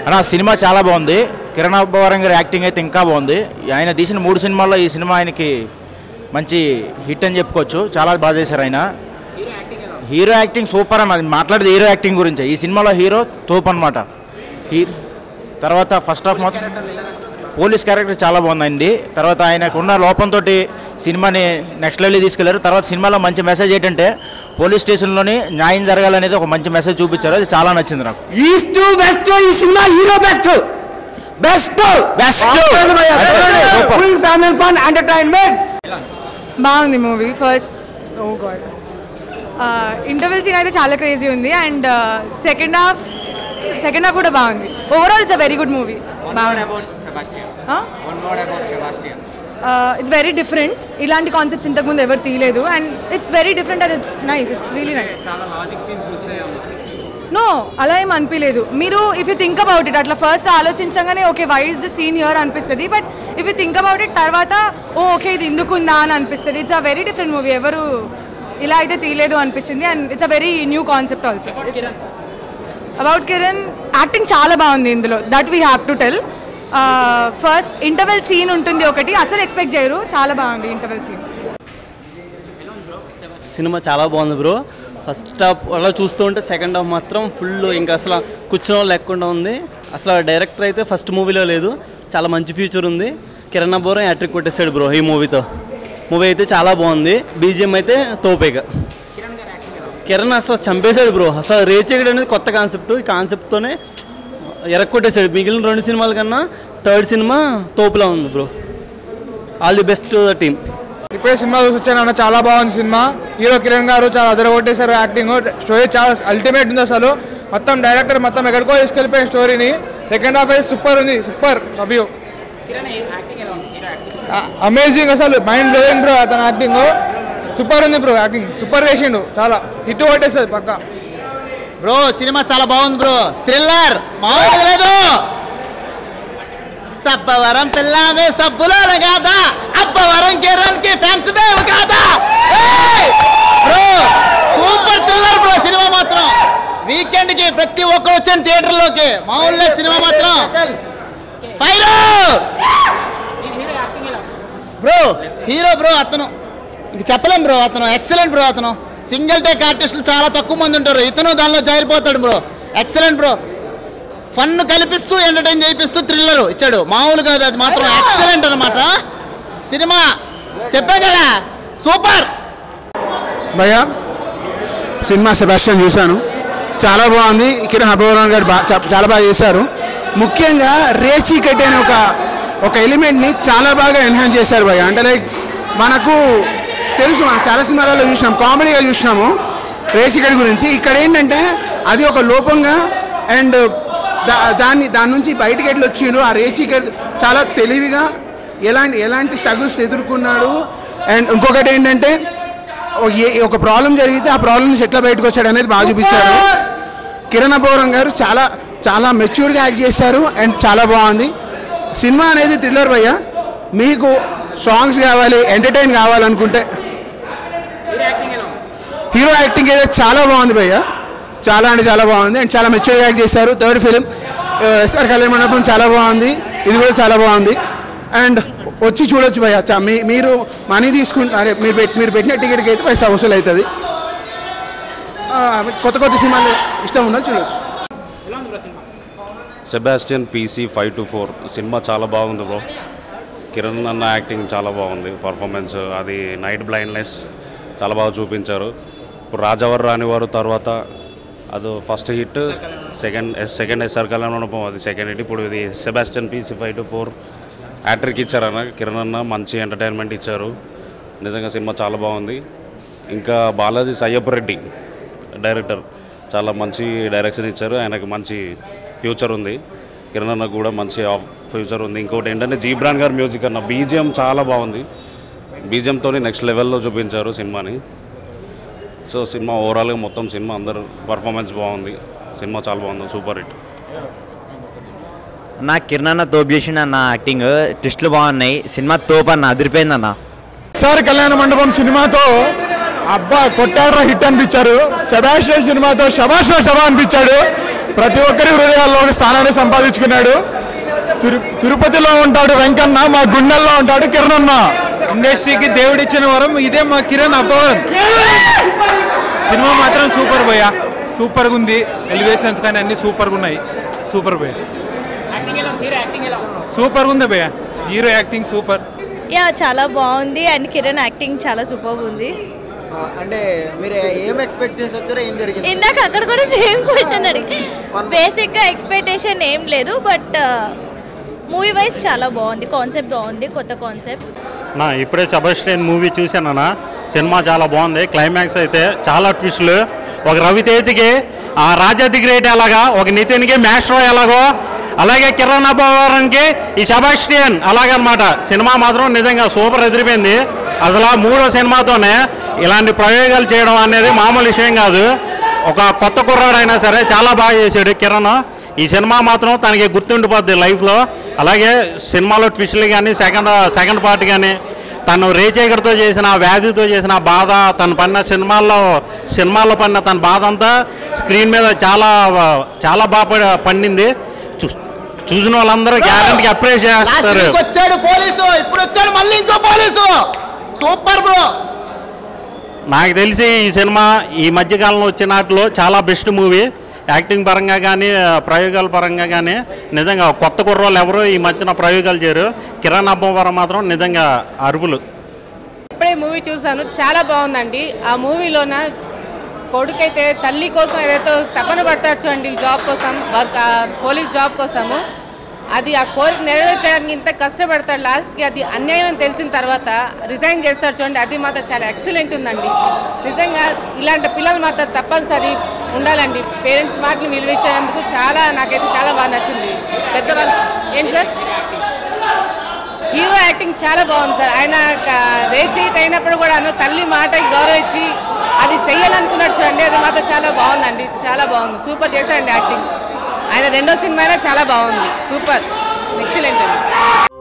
అన్న సినిమా చాలా బాగుంది కిరణ్ అబ్బవరం గారి యాక్టింగ్ అయితే ఇంకా బాగుంది ఆయన తీసిన మూడు సినిమాల్లో ఈ సినిమా ఆయనకి మంచి హిట్ అని చెప్పుకోవచ్చు చాలా బాగా చేశారు ఆయన హీరో యాక్టింగ్ సూపర్ అన్న అది మాట్లాడేది హీరో యాక్టింగ్ గురించే ఈ సినిమాలో హీరో తోపు అనమాట హీ తర్వాత ఫస్ట్ హాఫ్ మాత్రం పోలీస్ క్యారెక్టర్ చాలా బాగుందండి తర్వాత ఆయనకు ఉన్న లోపంతో సినిమాని నెక్స్ట్ లెవెల్ తీసుకెళ్లారు తర్వాత సినిమాలో మంచి మెసేజ్ ఏంటంటే పోలీస్ స్టేషన్లోని న్యాయం జరగాలనేది ఒక మంచి మెసేజ్ చూపించారు అది చాలా నచ్చింది నాకు ఈస్ట్ వెస్ట్ ఈ cinema hero best best Best. Full family fun entertainment బాగుంది movie first oh God interval scene అయితే చాలా క్రేజీ ఉంది and second half second half కూడా బాగుంది overall it's a very good movie బాగుంది ఇట్స్ వెరీ డిఫరెంట్ ఇలాంటి concepts ఇంతకుముందు ఎవరు తీయలేదు and it's very different and it's nice it's really nice no అలా ఏం అనిపించలేదు మీరు if you think about it అట్లా ఫస్ట్ ఆలోచించగానే okay why is the scene here అనిపిస్తుంది but if you think about it తర్వాత ఓ ఓకే ఇది ఎందుకుందా అని అనిపిస్తుంది it's a very different movie ఎవరు ఇలా అయితే తీయలేదు అనిపించింది and it's a very new concept also about Kiran acting చాలా బాగుంది ఇందులో that we have to tell first interval scene ఉంటుంది ఒకటి అసలు ఎక్స్పెక్ట్ చేయరు చాలా బాగుంది ఇంటర్వెల్ సీన్ సినిమా చాలా బాగుంది బ్రో ఫస్ట్ హాఫ్ అలా చూస్తూ ఉంటే సెకండ్ హాఫ్ మాత్రం ఫుల్ ఇంకా అసలు కూర్చున్న వాళ్ళు లేకుండా ఉంది అసలు డైరెక్టర్ అయితే ఫస్ట్ మూవీలో లేదు చాలా మంచి ఫ్యూచర్ ఉంది కిరణ్ అబ్బోరం యాట్రిక్ కొట్టేశాడు బ్రో ఈ మూవీతో మూవీ అయితే చాలా బాగుంది బీజిఎం అయితే తోపేగా కిరణ్ అసలు చంపేశాడు బ్రో అసలు రేచేగడ్ అనేది కొత్త కాన్సెప్ట్ ఈ కాన్సెప్ట్తోనే ఎరక్కొట్టేశాడు మిగిలిన రెండు సినిమాల కన్నా థర్డ్ సినిమా తోపులా ఉంది bro all the best team ఇప్పుడే సినిమా చూసి వచ్చాను అన్న చాలా బాగుంది సినిమా హీరో కిరణ్ గారు చాలా అదరగొట్టేశారు యాక్టింగ్ స్టోరీ చాలా అల్టిమేట్ ఉంది అసలు మొత్తం డైరెక్టర్ మొత్తం ఎక్కడికో తీసుకెళ్ళిపోయిన స్టోరీని సెకండ్ హాఫ్ అయితే సూపర్ ఉంది సూపర్ అవ్యూ అమేజింగ్ అసలు మైండ్ బ్లోయింగ్ బ్రో అతని యాక్టింగ్ సూపర్ ఉంది బ్రో యాక్టింగ్ సూపర్ చేసిండు చాలా హిట్ కొట్టేస్తుంది పక్క బ్రో సినిమా చాలా బాగుంది బ్రో థ్రిల్లర్ మామూలుగా లేదు సబ్బవరం పిల్లమే సబ్బులో కాదా అబ్బవరం కిరణ్ కి ఫ్యాన్స్ మేము కాదా ఏయ్! Bro super thriller bro cinema మాత్రం వీకెండ్ కి ప్రతి ఒక్కరు వచ్చాను థియేటర్ లోకి మామూలు లేదు సినిమా మాత్రం ఫైర్ బ్రో హీరో బ్రో అతను ఇంక చెప్పలేం బ్రో అతను ఎక్సలెంట్ బ్రో అతను సింగిల్ టేక్ ఆర్టిస్టులు చాలా తక్కువ మంది ఉంటారు ఇతను దానిలో జారిపోతాడు బ్రో ఎక్సలెంట్ బ్రో ఫన్ కల్పిస్తూ ఎంటర్టైన్ చేయిస్తూ థ్రిల్లర్ ఇచ్చాడు మామూలు కాదు అది మాత్రం ఎక్సలెంట్ అనమాట సినిమా చెప్పా కదా సూపర్ భయ్యా సినిమా సెబాస్టియన్ చూశాను చాలా బాగుంది కిరణ్ అభవరం గారు బా చా- చాలా బాగా చేశారు ముఖ్యంగా రేసీ కట్ అనే ఒక ఒక ఎలిమెంట్ని చాలా బాగా ఎన్హాన్స్ చేశారు భయ్య అంటే లైక్ మనకు తెలుసు మనం చాలా సినిమాలలో చూసినాం కామెడీగా చూసినాము రేసీ కట్ గురించి ఇక్కడ ఏంటంటే అది ఒక లోపంగా అండ్ దా దాన్ని దాని నుంచి బయటికి ఎట్లా వచ్చిండు ఆ రేసీ కట్ చాలా తెలివిగా ఎలాంటి ఎలాంటి స్ట్రగుల్స్ ఎదుర్కొన్నాడు అండ్ ఇంకొకటి ఏంటంటే ఓ ఏ- ఒక ప్రాబ్లం జరిగితే ఆ ప్రాబ్లం నుంచి ఎట్లా బయటకు వచ్చాడు అనేది బాగా చూపించారు కిరణ్ అపౌరం గారు చాలా చాలా మెచ్యూర్గా యాక్ట్ చేశారు అండ్ చాలా బాగుంది సినిమా అనేది థ్రిల్లర్ భయ్య మీకు సాంగ్స్ కావాలి ఎంటర్టైన్ కావాలనుకుంటే హీరో యాక్టింగ్ అయితే చాలా బాగుంది భయ్య చాలా అంటే చాలా బాగుంది అండ్ చాలా మెచ్యూర్గా యాక్ట్ చేశారు third film SR Kalyana Mandapam చాలా బాగుంది ఇది కూడా చాలా బాగుంది అండ్ వచ్చి చూడొచ్చు భయ్య చా- మీ మీరు మనీ తీసుకుంటే అరే మీరు పెట్ మీరు పెట్టిన టికెట్కి అయితే పైసా వసూలు అవుతుంది ఆ, కొత్త కొత్త సినిమాలు ఇష్టం ఉందా చూడొచ్చు Sebastian PC five two four cinema చాలా బాగుంది బ్రో కిరణ్ అన్న యాక్టింగ్ చాలా బాగుంది పర్ఫార్మెన్స్ అది నైట్ బ్లైండ్నెస్ చాలా బాగా చూపించారు ఇప్పుడు రాజవర్ రాని వారు తర్వాత అది first hit second second SR Kalyana Mandapam అది సెకండ్ హిట్ ఇప్పుడు ఇది Sebastian PC five two four యాక్టర్కి ఇచ్చారన్న కిరణ్ అన్న మంచి ఎంటర్టైన్మెంట్ ఇచ్చారు నిజంగా సినిమా చాలా బాగుంది ఇంకా బాలాజీ సయ్యప్ప రెడ్డి డైరెక్టర్ చాలా మంచి డైరెక్షన్ ఇచ్చారు ఆయనకు మంచి ఫ్యూచర్ ఉంది కిరణ్ అన్న కూడా మంచి ఆఫ్- ఫ్యూచర్ ఉంది ఇంకోటి ఏంటంటే జీబ్రాన్ గారి మ్యూజిక్ అన్న బీజిఎం చాలా బాగుంది బీజిఎంతో నెక్స్ట్ లెవెల్లో చూపించారు సినిమాని సో సినిమా ఓవరాల్గా మొత్తం సినిమా అందరు పర్ఫార్మెన్స్ బాగుంది సినిమా చాలా బాగుంది సూపర్ హిట్ నా కిరణ్ అన్న తోపు చేసిండు అన్న యాక్టింగ్ ట్విస్ట్లు బాగున్నాయి సినిమా తోపు అన్న అదిరిపోయింది అన్న సార్ కళ్యాణ మండపం సినిమాతో అబ్బా కొట్టాడ్రా హిట్ అనిపించారు సెబాస్టియన్ సినిమాతో శబాష్ శబా అనిపించాడు ప్రతి ఒక్కరి హృదయాల్లో ఒక స్థానాన్ని సంపాదించుకున్నాడు తిరు తిరుపతిలో ఉంటాడు వెంకన్న మా గుండెల్లో ఉంటాడు కిరణ్ అన్న ఇండస్ట్రీకి దేవుడిచ్చిన వరం ఇదే మా కిరణ్ అబ్బవన్ సినిమా మాత్రం సూపర్ భయ్య సూపర్గా ఉంది ఎలివేషన్స్ కానీ అన్ని సూపర్గా ఉన్నాయి సూపర్ భయ్య సూపర్గా ఉంది భయ్య హీరో యాక్టింగ్ సూపర్ యా చాలా బాగుంది అండ్ కిరణ్ యాక్టింగ్ చాలా సూపర్ ఉంది అంటే మీరు ఏం ఎక్స్పెక్ట్ చేసి వచ్చారో ఏం జరిగింది ఇందాక అక్కడ కూడా సేమ్ క్వశ్చన్ అడిగి బేసిక్గా ఎక్స్పెక్టేషన్ ఏం లేదు బట్ మూవీ వైజ్ చాలా బాగుంది కాన్సెప్ట్ బాగుంది కొత్త కాన్సెప్ట్ నా ఇప్పుడే సెబస్టియన్ మూవీ చూశానన్నా సినిమా చాలా బాగుంది క్లైమాక్స్ అయితే చాలా ట్విస్టులు ఒక రవితేజ్కి ఆ రాజాది గ్రేట్ ఎలాగా ఒక నితిన్కి మ్యాస్ట్రో ఎలాగో అలాగే కిరణ్ అబ్బవరానికి ఈ సెబాస్టియన్ అలాగనమాట సినిమా మాత్రం నిజంగా సూపర్ ఎదిరిపోయింది అసలు ఆ మూడో సినిమాతోనే ఇలాంటి ప్రయోగాలు చేయడం అనేది మామూలు విషయం కాదు ఒక కొత్త కుర్రాడైనా సరే చాలా బాగా చేశాడు కిరణ్ ఈ సినిమా మాత్రం తనకి గుర్తుండిపోద్ది లైఫ్లో అలాగే సినిమాలో ట్విస్టులు కానీ సెకండ్ సెకండ్ పార్ట్ కానీ తను రేచేగర్తో చేసిన ఆ వ్యాధితో చేసిన ఆ బాధ తను పడిన సినిమాల్లో సినిమాల్లో పడిన తన బాధ అంతా స్క్రీన్ మీద చాలా చాలా బాగా ప- పండింది చూ- చూసిన వాళ్ళందరూ గ్యారంటీకి అప్రిషియేట్ లాస్ట్ చేస్తారు వీక్ వచ్చాడు పోలీసు ఇప్పుడు వచ్చాడు మళ్ళీ ఇంకో పోలీసు సూపర్ బ్రో నాకు తెలిసి ఈ సినిమా ఈ మధ్యకాలంలో వచ్చిన వాటిలో చాలా బెస్ట్ మూవీ యాక్టింగ్ పరంగా కానీ ప్రయోగాల పరంగా కానీ నిజంగా కొత్త కుర్రోళ్ళు ఎవరు ఈ మధ్యన ప్రయోగాలు చేయరు కిరణ్ అబ్బవరం మాత్రం నిజంగా అరుపులు ఇప్పుడే మూవీ చూశాను చాలా బాగుందండి ఆ మూవీలోన కొడుకైతే తల్లి కోసం ఏదైతే తపన పడతాడు చూడండి జాబ్ కోసం వర్క్ ఆ పోలీస్ జాబ్ కోసము అది ఆ కోరిక నెరవేర్చడానికి ఇంత కష్టపడతాడు లాస్ట్కి అది అన్యాయం అని తెలిసిన తర్వాత రిజైన్ చేస్తాడు చూడండి అది మాత్రం చాలా ఎక్సలెంట్ ఉందండి నిజంగా ఇలాంటి పిల్లలు మాత్రం తప్పనిసరి ఉండాలండి పేరెంట్స్ మాటలు విలువించేందుకు చాలా నాకైతే చాలా బాగా నచ్చింది పెద్దవాళ్ళు ఏంటి సార్ హీరో యాక్టింగ్ చాలా బాగుంది సార్ ఆయన రేట్ చేయట్ అయినప్పుడు కూడా తల్లి మాటకి గౌరవించి అది చెయ్యాలనుకున్నాడు చూడండి అది మాత్రం చాలా బాగుందండి చాలా బాగుంది సూపర్ చేశాడండి యాక్టింగ్ ఆయన రెండో సినిమా అయినా చాలా బాగుంది సూపర్ ఎక్సలెంట్ అండి